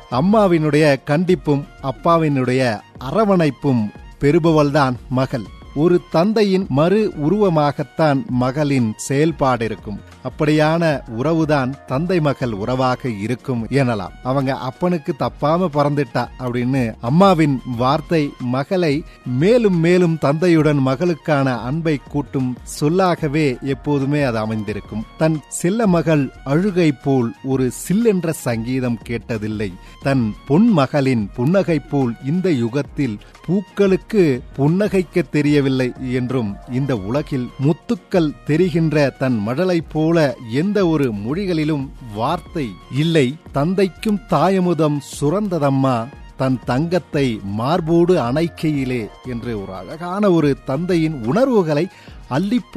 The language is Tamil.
அம்மாவினுடைய கண்டிப்பும் அப்பாவினுடைய அரவணைப்பும் பெறுபவள்தான் மகள் ஒரு தந்தையின் மறு உருவமாகத்தான் மகளின் செயல்பாடு இருக்கும் அப்படியான உறவுதான் தந்தை மகள் உறவாக இருக்கும் எனலாம் அவங்க அப்பனுக்கு தப்பாம பிறந்துட்டா அப்படின்னு அம்மாவின் வார்த்தை மகளை மேலும் மேலும் தந்தையுடன் மகளுக்கான அன்பை கூட்டும் சொல்லாகவே எப்போதுமே அது அமைந்திருக்கும் தன் செல்ல மகள் அழுகை போல் ஒரு சில்லென்ற சங்கீதம் கேட்டதில்லை தன் பொன் மகளின் புன்னகை போல் இந்த யுகத்தில் பூக்களுக்கு புன்னகைக்க தெரியவில்லை என்றும் இந்த உலகில் முத்துக்கள் தெரிகின்ற தன் மழலை போல எந்த ஒரு மொழிகளிலும் வார்த்தை இல்லை தந்தைக்கும் தாயமுதம் சுரந்ததம்மா தன் தங்கத்தை மார்போடு அணைக்கையிலே என்று ஒரு அழகான ஒரு தந்தையின் உணர்வுகளை அள்ளிப்போ